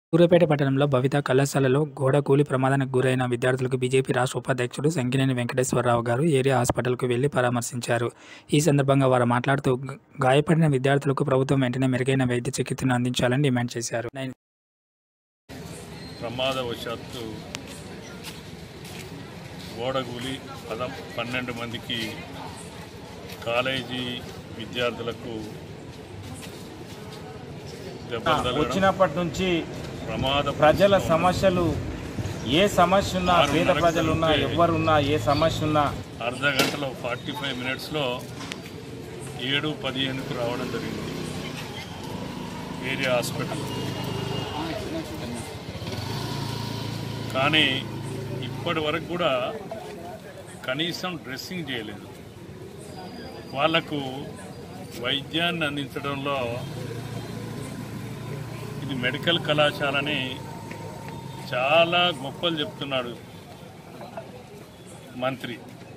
సూర్యాపేట పట్టణంలో భవిత కళాశాలలో గోడ కూలి ప్రమాదానికి గురైన విద్యార్థులకు బీజేపీ రాష్ట్ర ఉపాధ్యక్షుడు సంకినేని వెంకటేశ్వరరావు గారు ఏరియా హాస్పిటల్కు వెళ్లి పరామర్శించారు ఈ సందర్భంగా వారు మాట్లాడుతూ "గ- గాయపడిన విద్యార్థులకు ప్రభుత్వం వెంటనే మెరుగైన వైద్య చికిత్సను అందించాలని డిమాండ్ చేశారు నైన్ ప్రమాదవశాత్తు గోడగూలి పద పన్నెండు మందికి కాలేజీ విద్యార్థులకు దెబ్బలు తగలడం వచ్చినప్పటి నుంచి ప్రమాద ప్రజల పరిస్థితిలో సమస్యలు ఏ సమస్య ఉన్నా ఆరున్నరకు పేద ప్రజలున్నా వెళ్తే ఎవరున్నా ఏ సమస్య ఉన్నా అర్ధ గంటలో ఫార్టీ ఫైవ్ మినిట్స్లో ఏడు పదిహేనుకు రావడం జరిగింది ఏరియా హాస్పిటల్ కానీ ఇప్పటి వరకు కూడా కనీసం డ్రెస్సింగ్ చేయలేదు వాళ్లకు వైద్యాన్ని అందించడంలో ఇది మెడికల్ కళాశాలని చాలా గొప్పలు చెప్తున్నాడు మంత్రి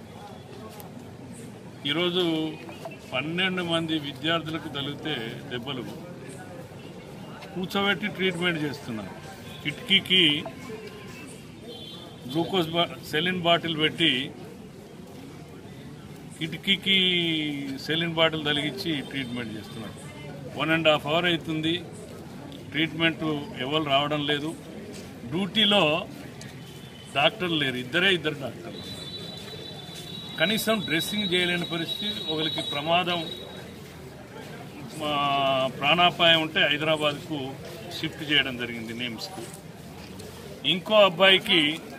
ఈరోజు పన్నెండు మంది విద్యార్థులకు తగిలితే దెబ్బలు కూర్చోబెట్టి ట్రీట్మెంట్ చేస్తున్నారు కిటికీకి గ్లూకోజ్ బా సెలిన్ బాటిల్ పెట్టి కిటికీకి సెలిన్ బాటిల్ తలిగించి ట్రీట్మెంట్ చేస్తున్నారు వన్ అండ్ హాఫ్ అవర్ అవుతుంది ట్రీట్మెంట్ ఎవరు రావడం లేదు డ్యూటీలో డాక్టర్లు లేరు ఇద్దరే ఇద్దరు డాక్టర్లు కనీసం డ్రెస్సింగ్ చేయలేని పరిస్థితి ఒకరికి ప్రమాదం మా ప్రాణాపాయం ఉంటే హైదరాబాద్కు షిఫ్ట్ చేయడం జరిగింది నేమ్స్కి ఇంకో అబ్బాయికి